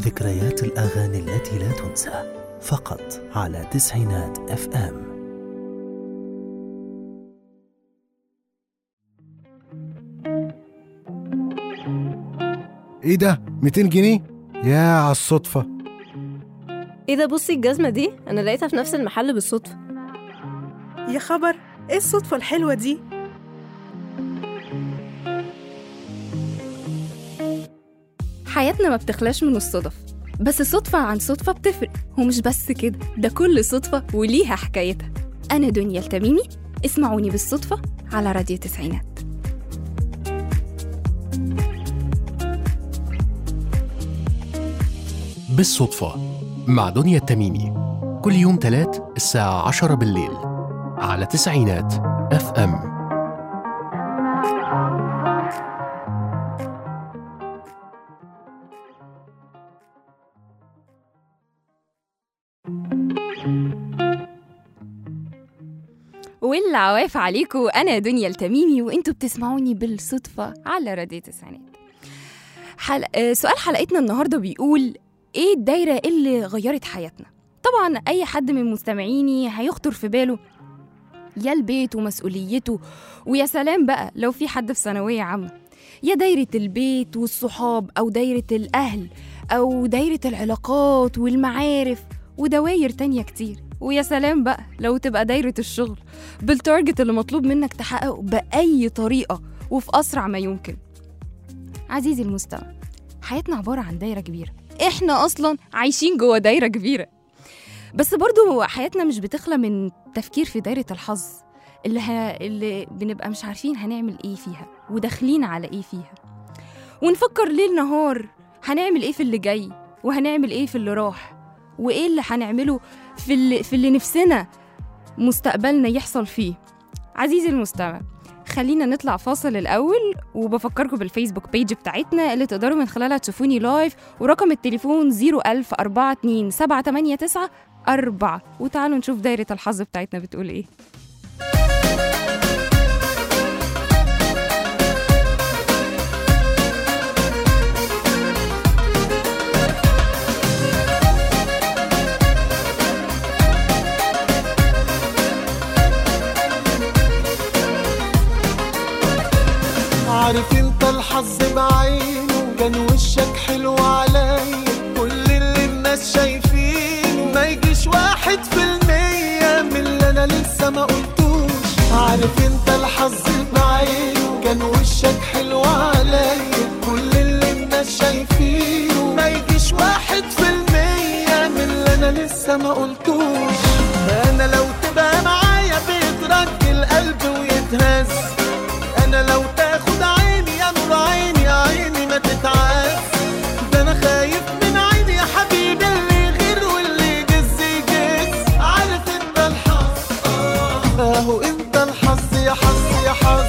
ذكريات الأغاني التي لا تنسى فقط على تسعينات اف ام ايه ده 200 جنيه يا على الصدفة ايه ده بصي الجزمة دي انا لقيتها في نفس المحل بالصدفة يا خبر ايه الصدفة الحلوة دي حياتنا ما بتخلاش من الصدف بس صدفة عن صدفة بتفرق ومش بس كده ده كل صدفة وليها حكايتها أنا دنيا التميمي اسمعوني بالصدفة على راديو تسعينات بالصدفة مع دنيا التميمي كل يوم تلات الساعة عشرة بالليل على تسعينات اف ام والعواف عليكم أنا دنيا التميمي وانتوا بتسمعوني بالصدفة على راديو تسعينات حل... آه، سؤال حلقتنا النهاردة بيقول ايه الدايرة اللي غيرت حياتنا طبعا أي حد من مستمعيني هيخطر في باله يا البيت ومسؤوليته ويا سلام بقى لو في حد في ثانوية عامة يا دايرة البيت والصحاب أو دايرة الأهل أو دايرة العلاقات والمعارف ودواير تانية كتير ويا سلام بقى لو تبقى دايرة الشغل بالتارجت اللي مطلوب منك تحققه بأي طريقة وفي أسرع ما يمكن عزيزي المستمع حياتنا عبارة عن دايرة كبيرة إحنا أصلا عايشين جوه دايرة كبيرة بس برضو حياتنا مش بتخلى من تفكير في دايرة الحظ اللي, ه... اللي بنبقى مش عارفين هنعمل إيه فيها وداخلين على إيه فيها ونفكر ليل نهار هنعمل إيه في اللي جاي وهنعمل إيه في اللي راح وإيه اللي هنعمله في اللي, في اللي نفسنا مستقبلنا يحصل فيه عزيزي المستمع خلينا نطلع فاصل الأول وبفكركم بالفيسبوك بيج بتاعتنا اللي تقدروا من خلالها تشوفوني لايف ورقم التليفون 01042 4 وتعالوا نشوف دايرة الحظ بتاعتنا بتقول ايه عارف انت الحظ بعينه كان وشك حلو عليا كل اللي الناس شايفينه ما يجيش واحد في المية من اللي انا لسه ما قلتوش عارف انت الحظ بعينه كان وشك حلو عليا كل اللي الناس شايفينه ما يجيش واحد في المية من اللي انا لسه ما قلتوش انا لو تبقى معايا بيترك القلب ويتهز انا لو تاخد عيني يا نور عيني يا عيني ما تتعاس ده انا خايف من عيني يا حبيبي اللي غير واللي يجز يجز عارف انت الحظ آه، اهو انت الحظ يا حظ يا حظ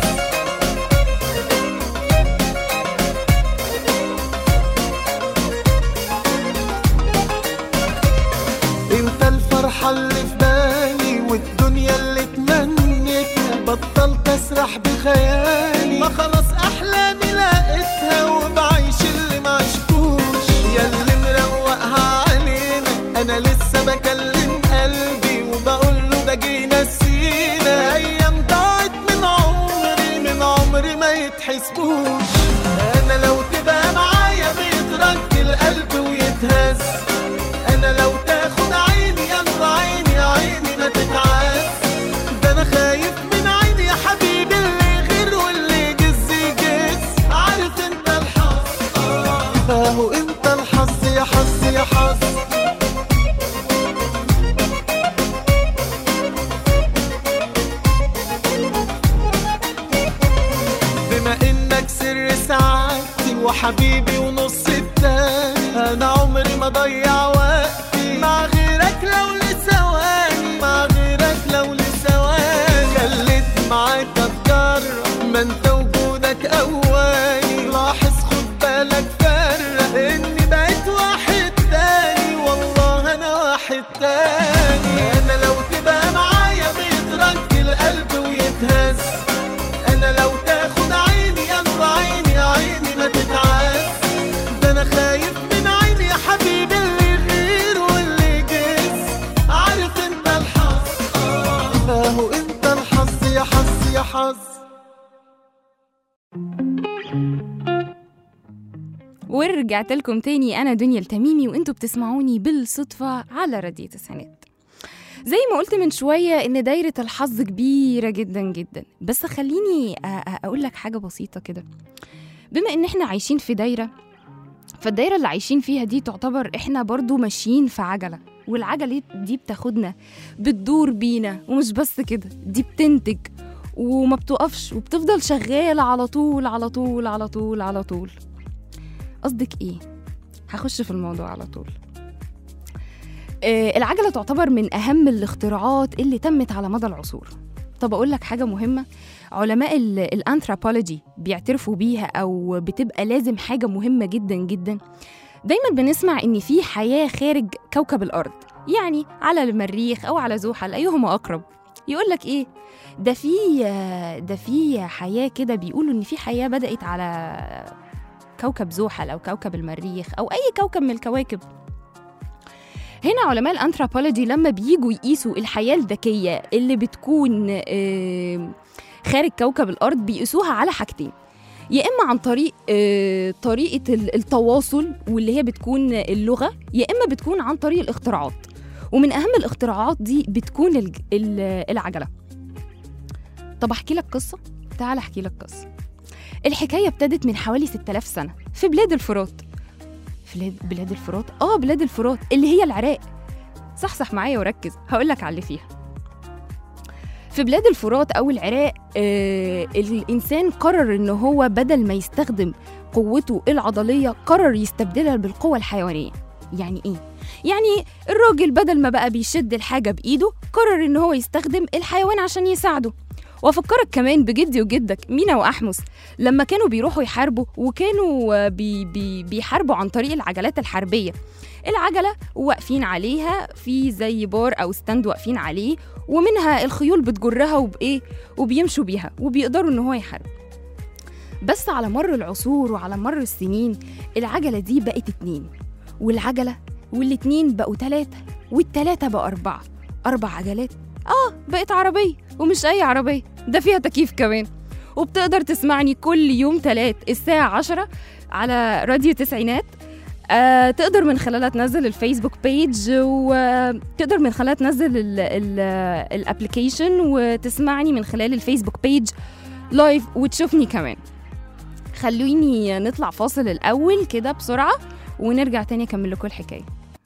انت الفرحة اللي في بالي والدنيا اللي تمنيتها بطلت اسرح بخيالي ما خلاص احلامي لقيتها وبعيش اللي ما عشتوش يا اللي مروقها علينا انا لسه بكلم قلبي وبقول له ده جينا نسينا ايام ضاعت من عمري من عمري ما يتحسبوش انا لو تبقى معايا بيترك القلب ويتهز انا لو تاخد عيني يا نور عيني يا عيني ما تتعاس ده انا خايف من عيني يا حبيبي اللي غير واللي يجز يجز عارف انت الحظ آه، اهو انت الحظ يا حظ يا حظ بما انك سر سعادتي وحبيبي ونص التاني انا عمري ما ضيع وقتي مع غيرك لو لثواني مع غيرك لو لثواني خليت معاك اتجرب ما انت وجودك اواني لاحظ خد بالك فرق اني بقيت واحد تاني والله انا واحد تاني انا لو تبقى معايا بيترك القلب ويتهز انا لو تاخد عيني يا نور عيني يا عيني ما تتعاس ورجعت لكم تاني أنا دنيا التميمي وانتوا بتسمعوني بالصدفة على راديو تسعينات زي ما قلت من شوية إن دايرة الحظ كبيرة جدا جدا بس خليني أ- أ- أقول لك حاجة بسيطة كده بما إن إحنا عايشين في دايرة فالدايرة اللي عايشين فيها دي تعتبر إحنا برضو ماشيين في عجلة والعجلة دي بتاخدنا بتدور بينا ومش بس كده دي بتنتج وما بتقفش وبتفضل شغالة على طول على طول على طول على طول قصدك ايه؟ هخش في الموضوع على طول آه العجلة تعتبر من أهم الاختراعات اللي تمت على مدى العصور طب أقول لك حاجة مهمة علماء ال- الأنثروبولوجي بيعترفوا بيها أو بتبقى لازم حاجة مهمة جدا جدا دايما بنسمع إن في حياة خارج كوكب الأرض يعني على المريخ أو على زحل أيهما أقرب يقول لك إيه ده في ده في حياة كده بيقولوا إن في حياة بدأت على كوكب زحل أو كوكب المريخ أو أي كوكب من الكواكب هنا علماء الأنثروبولوجي لما بيجوا يقيسوا الحياة الذكية اللي بتكون آه، خارج كوكب الأرض بيقيسوها على حاجتين يا إما عن طريق آه، طريقة ال- التواصل واللي هي بتكون اللغة يا إما بتكون عن طريق الاختراعات ومن أهم الاختراعات دي بتكون الج- ال- العجلة طب أحكي لك قصة؟ تعال أحكي لك قصة الحكاية ابتدت من حوالي 6000 سنة في بلاد الفرات بلاد بلاد الفرات؟ آه بلاد الفرات اللي هي العراق صحصح معايا وركز هقول لك على اللي فيها في بلاد الفرات أو العراق آه الإنسان قرر إن هو بدل ما يستخدم قوته العضلية قرر يستبدلها بالقوة الحيوانية يعني إيه؟ يعني الراجل بدل ما بقى بيشد الحاجة بإيده قرر إن هو يستخدم الحيوان عشان يساعده وافكرك كمان بجدي وجدك مينا واحمس لما كانوا بيروحوا يحاربوا وكانوا آه، بي بي بيحاربوا عن طريق العجلات الحربيه العجله واقفين عليها في زي بار او ستاند واقفين عليه ومنها الخيول بتجرها وبايه وبيمشوا بيها وبيقدروا ان هو يحارب بس على مر العصور وعلى مر السنين العجله دي بقت اتنين والعجله والاتنين بقوا تلاته والتلاته بقوا اربعه اربع عجلات اه بقت عربيه ومش اي عربيه ده فيها تكييف كمان وبتقدر تسمعني كل يوم تلات الساعة عشرة على راديو تسعينات آه تقدر من خلالها تنزل الفيسبوك بيج وتقدر من خلالها تنزل الابلكيشن وتسمعني من خلال الفيسبوك بيج لايف وتشوفني كمان خلوني نطلع فاصل الأول كده بسرعة ونرجع تاني أكمل لكم الحكاية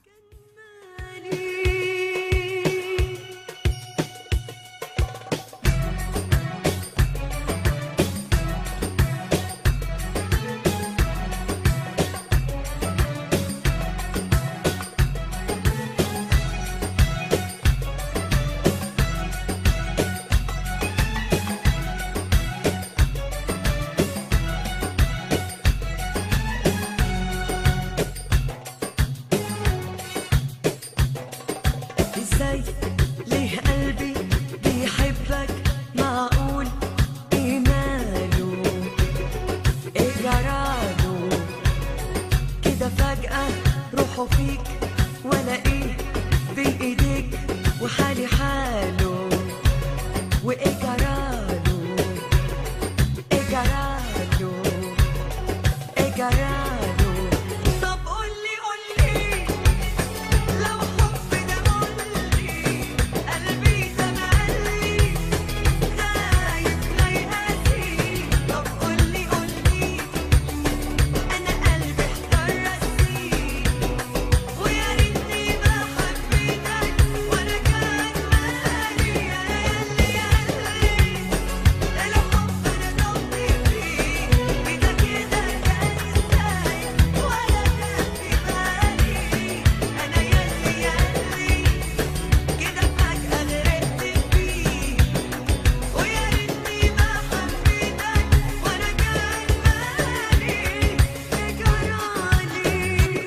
ازاي ليه قلبي بيحبك معقول ايه ماله ايه جراله كده فجأة روحه فيك ولا ايه بين ايديك وحالي حاله وايه جراله ايه جراله ايه جراله طب قولي قولي لو حب ده ملي قلبي تملي خايف لا يهدي طب قولي قولي انا قلبي احتار راسي ويا ريتني ما حبيتك وانا كان مالي يا يالي يا قلبي ده لو حب انا ضمني فيه كده كده كان يستاهل ولا كان في بالي انا يالي يالي كده فجأة غرقت فيه ويا ريتني ما حبيتك وانا كان مالي جرالي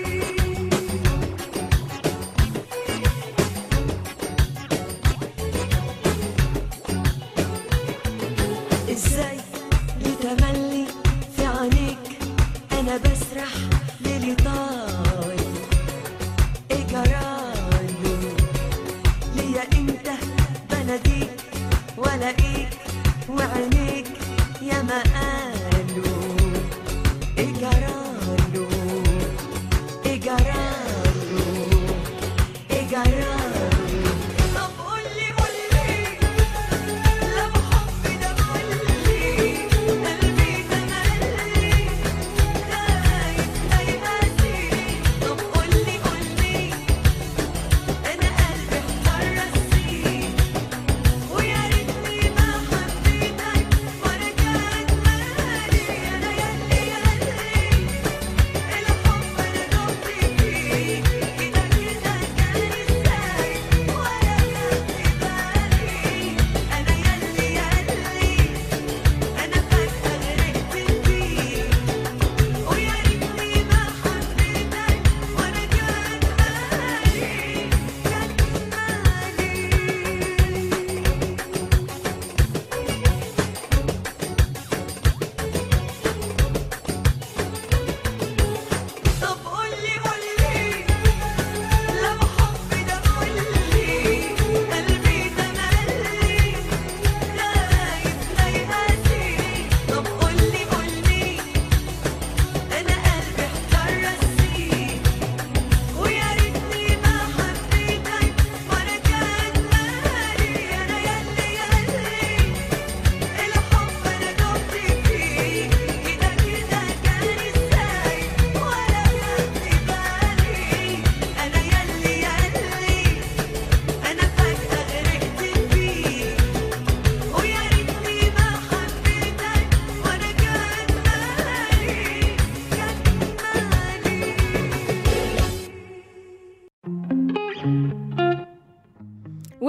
ازاي لتملي في عينيك انا بسرح ليلي طاي ايه جراله ليا انت بناديك والاقيك وعينيك يا ما قالوا ايه جراله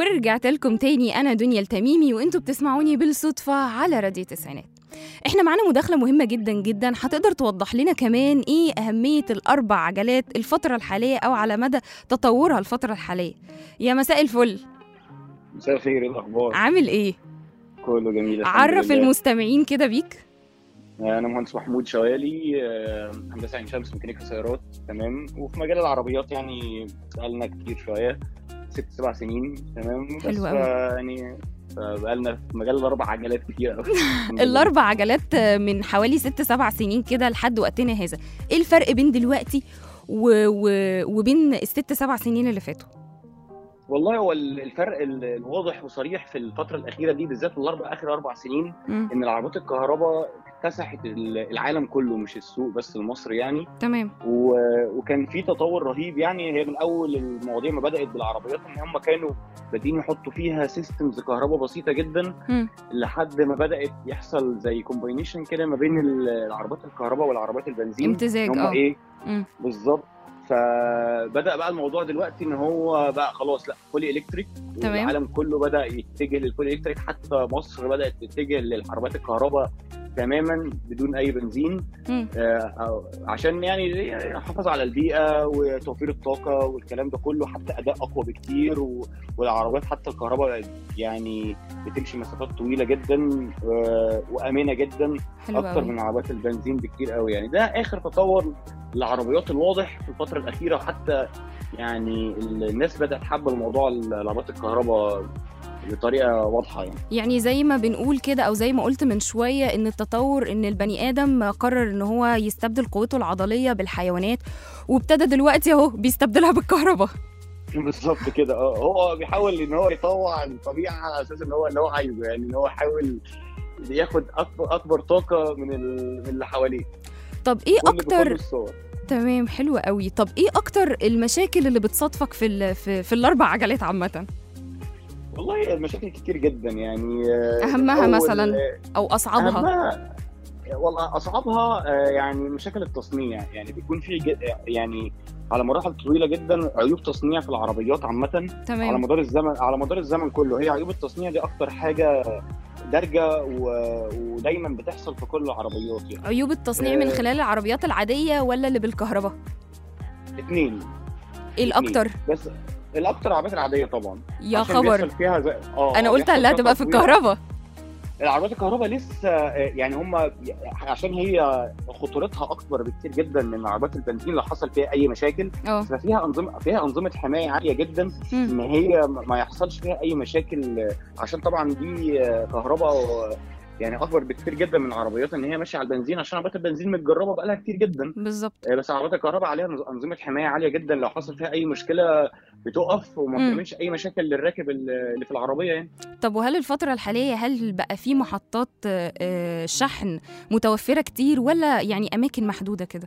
ورجعت لكم تاني انا دنيا التميمي وانتوا بتسمعوني بالصدفه على راديو تسعينات احنا معانا مداخله مهمه جدا جدا هتقدر توضح لنا كمان ايه اهميه الاربع عجلات الفتره الحاليه او على مدى تطورها الفتره الحاليه يا مساء الفل مساء الخير إيه الاخبار عامل ايه كله جميل الحمد عرف لله. المستمعين كده بيك انا مهندس محمود شوالي آه، هندسه عين شمس ميكانيكا سيارات تمام وفي مجال العربيات يعني بقالنا كتير شويه ست سبع سنين تمام بس حلو ف- أوي. يعني بقالنا في مجال الاربع عجلات كتير قوي الاربع عجلات من حوالي ست سبع سنين كده لحد وقتنا هذا ايه الفرق بين دلوقتي و... و... وبين الست سبع سنين اللي فاتوا والله هو ال- الفرق ال- الواضح وصريح في الفتره الاخيره دي بالذات الاربع اخر اربع سنين مم. ان العربيات الكهرباء اكتسحت ال- العالم كله مش السوق بس المصري يعني تمام و- وكان في تطور رهيب يعني هي من اول المواضيع ما بدات بالعربيات ان هم كانوا بادئين يحطوا فيها سيستمز كهرباء بسيطه جدا مم. لحد ما بدات يحصل زي كومباينيشن كده ما بين ال- العربيات الكهرباء والعربيات البنزين امتزاج هم اه ايه مم. بالظبط فبدا بقى الموضوع دلوقتي ان هو بقى خلاص لا فولي الكتريك تمام. العالم كله بدا يتجه للفولي الكتريك حتى مصر بدات تتجه للعربيات الكهرباء تماما بدون اي بنزين مم. آه، عشان يعني يحافظ على البيئه وتوفير الطاقه والكلام ده كله حتى اداء اقوى بكتير و- والعربيات حتى الكهرباء بقت يعني بتمشي مسافات طويله جدا آه، وامنه جدا حلو اكتر قوي من عربيات البنزين بكتير قوي يعني ده اخر تطور للعربيات الواضح في الفتره الاخيره حتى يعني ال- الناس بدات تحب الموضوع العربيات الكهرباء بطريقه واضحه يعني يعني زي ما بنقول كده او زي ما قلت من شويه ان التطور ان البني ادم قرر ان هو يستبدل قوته العضليه بالحيوانات وابتدى دلوقتي اهو بيستبدلها بالكهرباء بالظبط كده اه هو بيحاول ان هو يطوع الطبيعه على اساس ان هو اللي هو عايزه يعني ان هو يحاول ياخد اكبر اكبر طاقه من ال- من اللي حواليه طب ايه كل- بكل اكتر الصور تمام حلو قوي طب ايه اكتر المشاكل اللي بتصادفك في ال... في, في الاربع عجلات عامه والله المشاكل كتير جدا يعني آه، أهمها أول- مثلاً؟ او اصعبها أهمها والله أصعبها آه، يعني مشاكل التصنيع يعني بيكون في ج- يعني على مراحل طويلة جدا عيوب تصنيع في العربيات عامة على تمام مدار الزمن على مدار الزمن كله هي عيوب التصنيع دي أكتر حاجة دارجة و... ودايما بتحصل في كل العربيات يعني عيوب التصنيع من آه. خلال العربيات العاديه ولا اللي بالكهرباء اتنين ايه الاكتر بس الأكتر العربيات العادية طبعا يا عشان خبر بيحصل فيها زي... اه انا قلت بيحصل اللي فيها هتبقى في تطوير. الكهرباء العربيات الكهرباء لسه آه، يعني هم عشان هي خطورتها اكبر بكتير جدا من عربيات البنزين لو حصل فيها اي مشاكل اه ففيها انظمه فيها انظمه حمايه عاليه جدا مم. ان هي ما يحصلش فيها اي مشاكل آه، عشان طبعا دي آه، كهرباء آه، يعني اكبر بكتير جدا من العربيات ان هي ماشيه على البنزين عشان عربيات البنزين متجربه بقالها كتير جدا بالظبط آه، بس عربيات الكهرباء عليها نظ- انظمه حمايه عاليه جدا لو حصل فيها اي مشكله بتقف وما مم. بتعملش اي مشاكل للراكب اللي في العربيه يعني طب وهل الفترة الحالية هل بقى في محطات آه، آه، شحن متوفرة كتير ولا يعني أماكن محدودة كده؟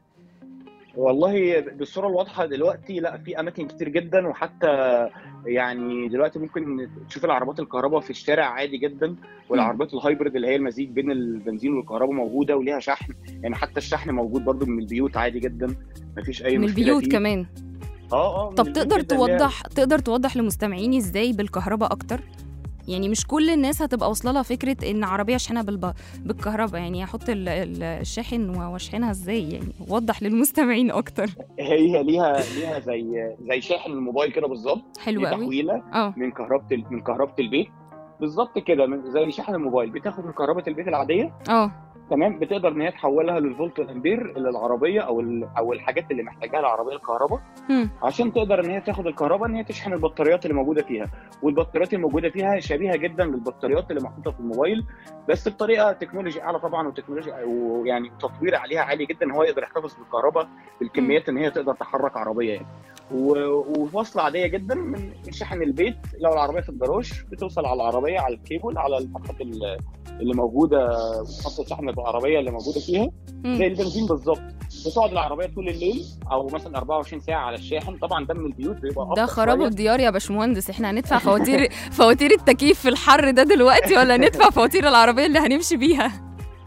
والله بالصوره الواضحه دلوقتي لا في اماكن كتير جدا وحتى يعني دلوقتي ممكن تشوف العربيات الكهرباء في الشارع عادي جدا والعربيات الهايبرد اللي هي المزيج بين البنزين والكهرباء موجوده وليها شحن يعني حتى الشحن موجود برضو من البيوت عادي جدا مفيش اي من مشكله البيوت فيه. كمان اه اه من طب البيوت تقدر جداً. ليها- توضح تقدر توضح لمستمعيني ازاي بالكهرباء أكتر؟ يعني مش كل الناس هتبقى واصله لها فكره ان عربيه اشحنها بالب... بالكهرباء يعني احط ال- ال- الشاحن واشحنها ازاي يعني وضح للمستمعين اكتر هي ليها ليها زي زي شاحن الموبايل كده بالظبط حلو ليه قوي تحويله اه من كهرباء ال- من كهرباء البيت بالظبط كده من زي شاحن الموبايل بتاخد من كهرباء البيت العاديه اه تمام بتقدر ان هي تحولها للفولت والامبير اللي العربيه او ال- او الحاجات اللي محتاجاها العربيه الكهرباء مم. عشان تقدر ان هي تاخد الكهرباء ان هي تشحن البطاريات اللي موجوده فيها والبطاريات الموجوده فيها شبيهه جدا للبطاريات اللي محطوطه في الموبايل بس بطريقه تكنولوجي اعلى طبعا وتكنولوجيا ويعني تطوير عليها عالي جدا ان هو يقدر يحتفظ بالكهرباء بالكميات ان هي تقدر تحرك عربيه يعني و- وفاصله عاديه جدا من شحن البيت لو العربيه في الجراج بتوصل على العربيه على الكيبل على الفتحات ال- اللي موجوده محطه شحن العربيه اللي موجوده فيها مم. زي البنزين بالظبط بتقعد العربيه طول الليل او مثلا 24 ساعه على الشاحن طبعا ده من البيوت بيبقى ده أبسط خراب شوية. الديار يا باشمهندس احنا هندفع فواتير فواتير التكييف في الحر ده دلوقتي ولا ندفع فواتير العربيه اللي هنمشي بيها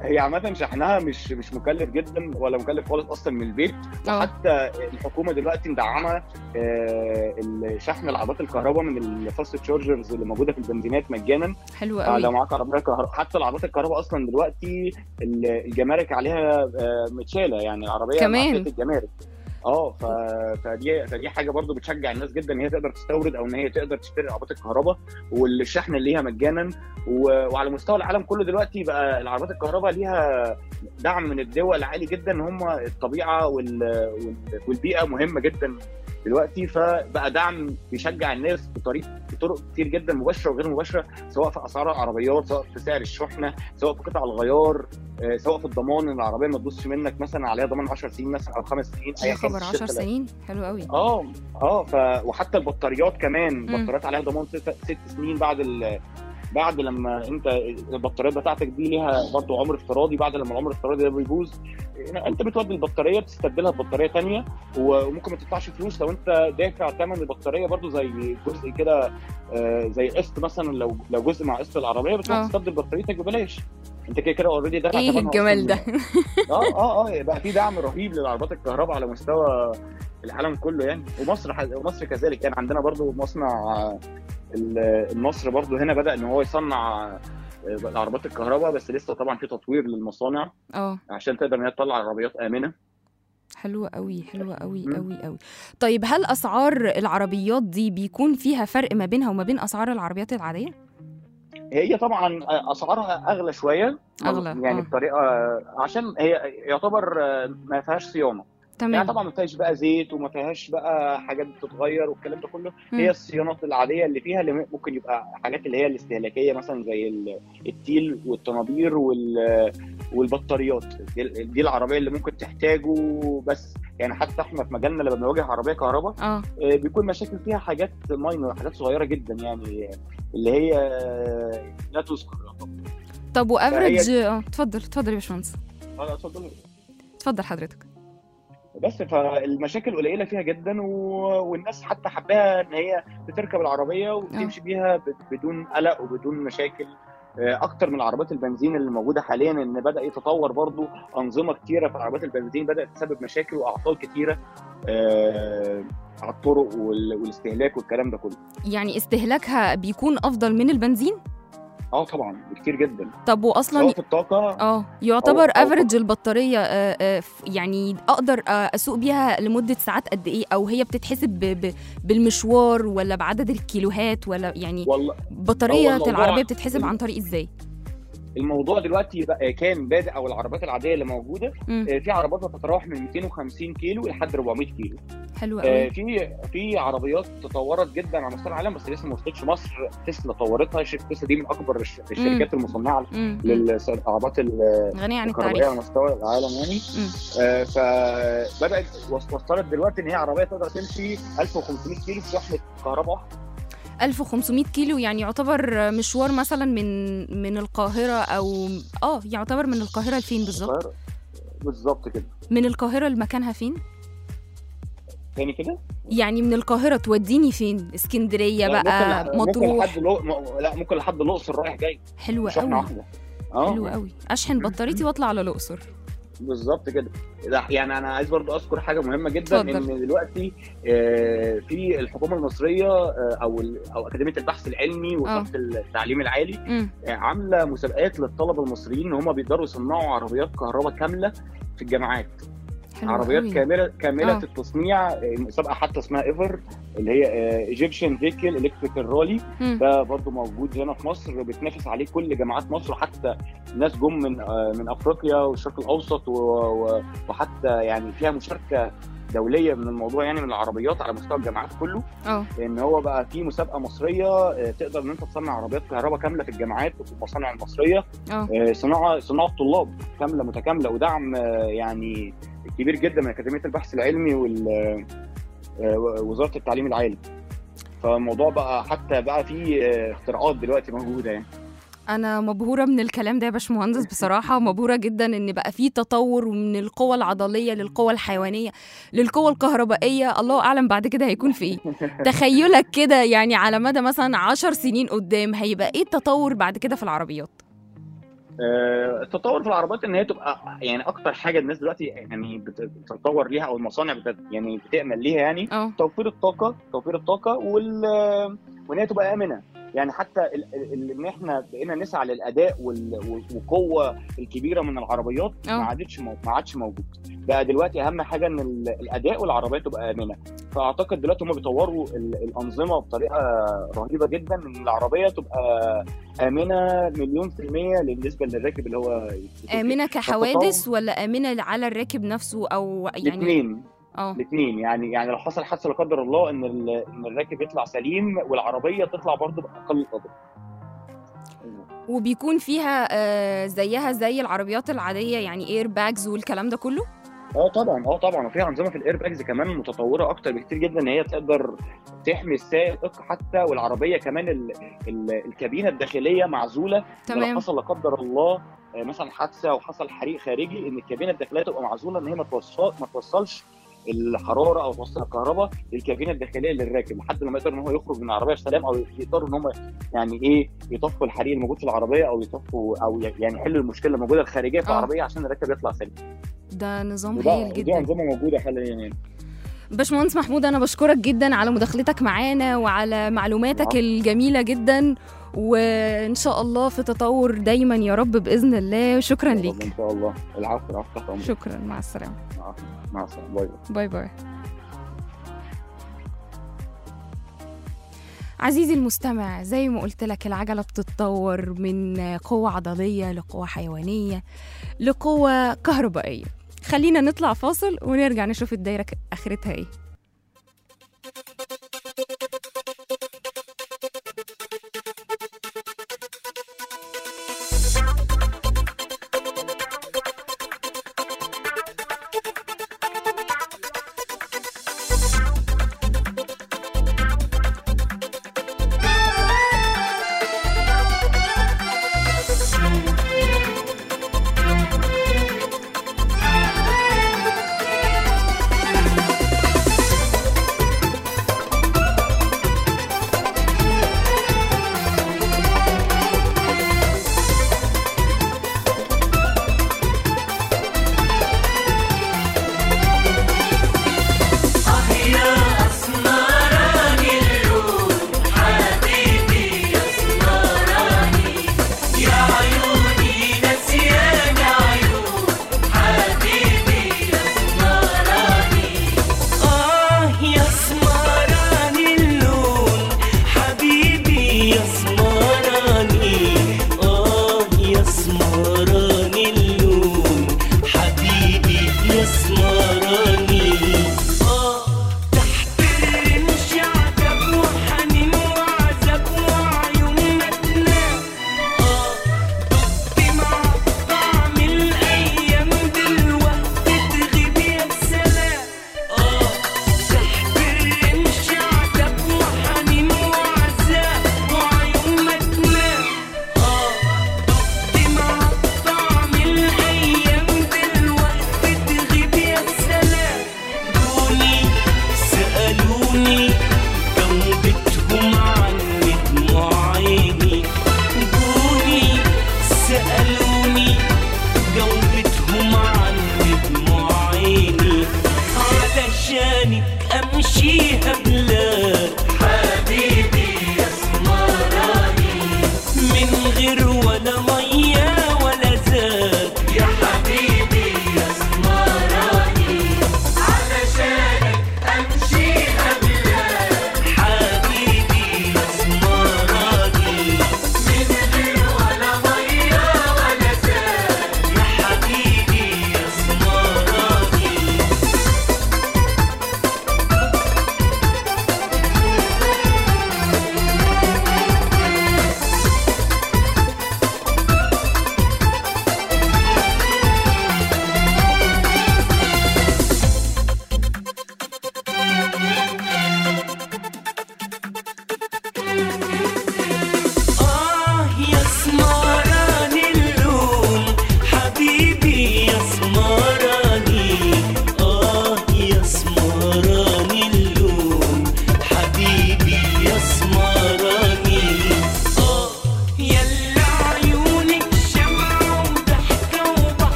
هي عامة شحنها مش مش مكلف جدا ولا مكلف خالص اصلا من البيت اه وحتى الحكومه دلوقتي مدعمه آه، شحن العربيات الكهرباء من الفاست تشارجرز اللي موجوده في البنزينات مجانا حلو آه، لو قوي معاك عربيه كهرباء حتى العربيات الكهرباء اصلا دلوقتي ال- الجمارك عليها آه، متشاله يعني العربيه كمان. معفية الجمارك اه ف... فدي فدي حاجه برضو بتشجع الناس جدا ان هي تقدر تستورد او ان هي تقدر تشتري عربيات الكهرباء والشحن اللي ليها مجانا و... وعلى مستوى العالم كله دلوقتي بقى العربيات الكهرباء ليها دعم من الدول عالي جدا ان هم الطبيعه وال... وال... والبيئه مهمه جدا دلوقتي فبقى دعم بيشجع الناس بطريق بطرق كتير جدا مباشره وغير مباشره سواء في اسعار العربيات سواء في سعر الشحنه سواء في قطع الغيار آه، سواء في الضمان ان العربيه ما تبصش منك مثلا عليها ضمان 10 سنين مثلا او خمس سنين يا اي خبر 10 سنين حلو قوي اه اه ف... وحتى البطاريات كمان مم. بطاريات عليها ضمان ست, ست سنين بعد ال... بعد لما انت البطاريات بتاعتك دي ليها برضه عمر افتراضي بعد لما العمر الافتراضي ده بيبوظ انت بتودي البطاريه بتستبدلها ببطاريه ثانيه وممكن ما تدفعش فلوس لو انت دافع ثمن البطاريه برضه زي جزء كده آه، زي قسط مثلا لو لو جزء مع قسط العربيه بتروح اه. تستبدل بطاريتك ببلاش انت كده كده اوريدي دافع ايه ثمنها الجمال أصلاً. ده اه اه اه بقى في دعم رهيب للعربيات الكهرباء على مستوى العالم كله يعني ومصر ح- ومصر كذلك يعني عندنا برضو مصنع آه، ال- النصر برضو هنا بدا ان هو يصنع آه، العربيات الكهرباء بس لسه طبعا في تطوير للمصانع اه عشان تقدر ان هي تطلع عربيات امنه حلوة قوي حلوة قوي مم. قوي قوي طيب هل اسعار العربيات دي بيكون فيها فرق ما بينها وما بين اسعار العربيات العادية هي طبعا اسعارها اغلى شويه أغلى، يعني آه. بطريقه عشان هي يعتبر آه، ما فيهاش صيانه يعني تمام طبعا ما فيهاش بقى زيت وما فيهاش بقى حاجات بتتغير والكلام ده كله مم. هي الصيانات العاديه اللي فيها اللي ممكن يبقى حاجات اللي هي الاستهلاكيه مثلا زي ال- التيل والطنابير وال- والبطاريات دي, دي العربيه اللي ممكن تحتاجه بس يعني حتى احنا في مجالنا لما بنواجه عربيه كهرباء اه آه، بيكون مشاكل فيها حاجات ماينور حاجات صغيره جدا يعني اللي هي آه، لا تذكر طب وافريج اه اتفضل اتفضل يا باشمهندس آه، اتفضل اتفضل حضرتك بس فالمشاكل قليله فيها جدا و... والناس حتى حباها ان هي بتركب العربيه وتمشي بيها ب- بدون قلق وبدون مشاكل آه، اكتر من عربيات البنزين اللي موجوده حاليا ان بدا يتطور برضو انظمه كتيره في عربيات البنزين بدات تسبب مشاكل واعطال كتيره آه، على الطرق وال... والاستهلاك والكلام ده كله يعني استهلاكها بيكون افضل من البنزين اه طبعا بكتير جدا طب واصلا سواء في الطاقه اه يعتبر أو- أو- افريج البطاريه آه، آه، ف- يعني اقدر آه، اسوق بيها لمده ساعات قد ايه او هي بتتحسب ب- ب- بالمشوار ولا بعدد الكيلوهات ولا يعني والله بطاريه هو الموضوع- العربيه بتتحسب عن طريق ازاي الموضوع دلوقتي بقى كان بادئ او العربيات العاديه اللي موجوده مم. آه، في عربيات بتتراوح من 250 كيلو لحد 400 كيلو حلو آه، قوي في في عربيات تطورت جدا على مستوى العالم بس لسه ما وصلتش مصر تسلا طورتها شركه تسلا دي من اكبر الش- الشركات المصنعه مم. مم. للعربات ال- غنية عن الكهربائيه التعريف على مستوى العالم يعني مم. آه، فبدات وص- وصلت دلوقتي ان هي عربيه تقدر تمشي 1500 كيلو في شحنه كهرباء واحده 1500 كيلو يعني يعتبر مشوار مثلا من من القاهره او اه يعتبر من القاهره لفين بالظبط القاهرة. بالظبط كده من القاهره لمكانها فين تاني كده يعني من القاهره توديني فين اسكندريه لا، بقى ممكن ممكن مطروح لحد لو... م- لا ممكن لحد الاقصر رايح جاي حلوه شحنه قوي واحده اه حلو قوي اشحن بطاريتي واطلع على الاقصر بالظبط كده لا، يعني انا عايز برضو اذكر حاجه مهمه جدا اتفضل. ان دلوقتي آه، في الحكومه المصريه آه، او ال- او اكاديميه البحث العلمي ووزاره التعليم العالي امم آه، عامله مسابقات للطلبه المصريين ان هم بيقدروا يصنعوا عربيات كهرباء كامله في الجامعات حلو عربيات قوي. كامله كامله آه. التصنيع آه، مسابقه حتى اسمها ايفر اللي هي ايجيبشن فيكل الكتريكال رولي مم. ده برضو موجود هنا في مصر بتنافس عليه كل جامعات مصر وحتى ناس جم من آه، من افريقيا والشرق الاوسط و- و- وحتى يعني فيها مشاركه دوليه من الموضوع يعني من العربيات على مستوى الجامعات كله اه ان هو بقى في مسابقه مصريه آه، تقدر ان انت تصنع عربيات كهرباء كامله في الجامعات وفي المصانع المصريه اه آه، صناعه صناعه طلاب كامله متكامله ودعم آه، يعني كبير جدا من اكاديميه البحث العلمي ووزاره التعليم العالي فالموضوع بقى حتى بقى فيه آه، اختراعات دلوقتي موجوده يعني انا مبهوره من الكلام ده يا باشمهندس بصراحه مبهوره جدا ان بقى في تطور من القوى العضليه للقوى الحيوانيه للقوى الكهربائيه الله اعلم بعد كده هيكون في ايه تخيلك كده يعني على مدى مثلا عشر سنين قدام هيبقى ايه التطور بعد كده في العربيات آه، التطور في العربيات ان هي تبقى يعني اكتر حاجه الناس دلوقتي يعني بت- بتتطور ليها او المصانع بت يعني بتامل ليها يعني اه توفير الطاقه توفير الطاقه وال وان هي تبقى امنه يعني حتى ال- ال- ان احنا بقينا نسعى للاداء وال- والقوه الكبيره من العربيات اه. ما عادتش مو- ما عادش موجود بقى دلوقتي اهم حاجه ان ال- الاداء والعربيه تبقى امنه فاعتقد دلوقتي هم بيطوروا ال- الانظمه بطريقه رهيبه جدا ان العربيه تبقى امنه مليون في الميه بالنسبه للراكب اللي هو يكون آمنة فيه. كحوادث ولا آمنة على الراكب نفسه أو يعني الاثنين اه الاثنين يعني يعني لو حصل حادثه لا قدر الله ان ال- ان الراكب يطلع سليم والعربيه تطلع برضه باقل القدر وبيكون فيها آه زيها زي العربيات العادية يعني اير باجز والكلام ده كله اه طبعا اه طبعا وفي انظمه في الاير باجز كمان متطوره اكتر بكتير جدا ان هي تقدر تحمي السائق حتى والعربيه كمان ال ال الكابينه الداخليه معزوله لو تمام حصل لا قدر الله آه، مثلا حادثه او حصل حريق خارجي ان الكابينه الداخليه تبقى معزوله ان هي ما توصل ما توصلش الحراره او توصل الكهرباء للكابينه الداخليه للراكب لحد لما يقدر ان هو يخرج من العربيه بسلام او يقدروا ان هم يعني ايه يطفوا الحريق الموجود في العربيه او يطفوا او يعني يحلوا المشكله الموجوده الخارجيه في آه. العربيه عشان الراكب يطلع سليم ده نظام وده- هايل ودي جدا انظمه موجوده حاليا يعني باشمهندس محمود انا بشكرك جدا على مداخلتك معانا وعلى معلوماتك العفو. الجميله جدا وان شاء الله في تطور دايما يا رب باذن الله شكرا ليك ان شاء الله العفو العفو تحت امرك شكرا مع السلامه مع السلامه باي باي باي باي عزيزي المستمع زي ما قلت لك العجلة بتتطور من قوة عضلية لقوة حيوانية لقوة كهربائية خلينا نطلع فاصل ونرجع نشوف الدايرة ك- آخرتها ايه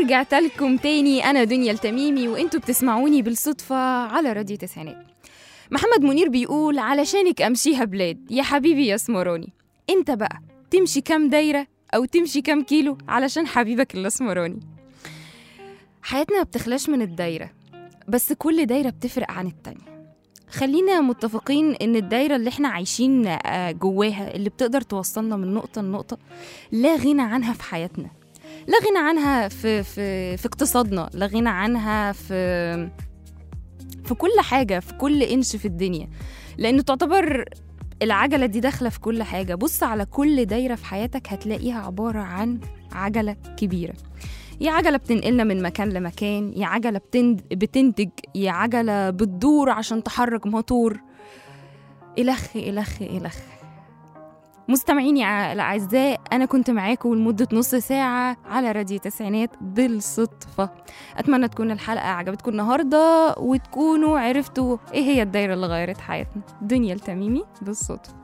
ورجعت لكم تاني أنا دنيا التميمي وانتوا بتسمعوني بالصدفة على راديو تسعينات محمد منير بيقول علشانك أمشيها بلاد يا حبيبي يا اسمراني انت بقى تمشي كام دايرة أو تمشي كام كيلو علشان حبيبك الأسمراني حياتنا ما بتخلاش من الدايرة بس كل دايرة بتفرق عن التانية خلينا متفقين ان الدايرة اللي احنا عايشين آه، جواها اللي بتقدر توصلنا من نقطة لنقطة لا غنى عنها في حياتنا لا غنى عنها في في في اقتصادنا لا غنى عنها في في كل حاجة في كل إنش في الدنيا لأنه تعتبر العجلة دي داخلة في كل حاجة بص على كل دايرة في حياتك هتلاقيها عبارة عن عجلة كبيرة يا عجلة بتنقلنا من مكان لمكان يا عجلة بتند... بتنتج يا عجلة بتدور عشان تحرك موتور إلخ إلخ إلخ مستمعيني ع- الأعزاء أنا كنت معاكم لمدة نص ساعة على راديو تسعينات بالصدفة أتمنى تكون الحلقة عجبتكم النهاردة وتكونوا عرفتوا إيه هي الدايرة اللي غيرت حياتنا دنيا التميمي بالصدفة